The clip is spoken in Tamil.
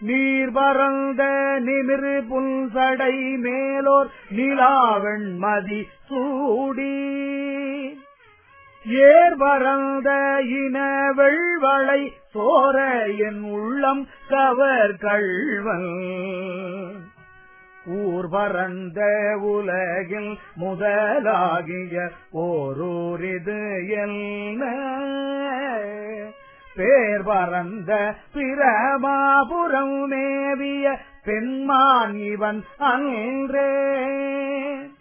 நீர் பறந்த நிமிரு புல்சடை மேலோர் நிலாவெண்மதி சூடி ஏர் பறந்த இன வெள்வளை சோர என் உள்ளம் கவர் கள்வன் ஊர் பறந்த உலகில் முதலாகிய ஓரூரிது என்ன பேர் பறந்த பிரமாபுரம் மேவிய பெண்மான் இவன் அன்றே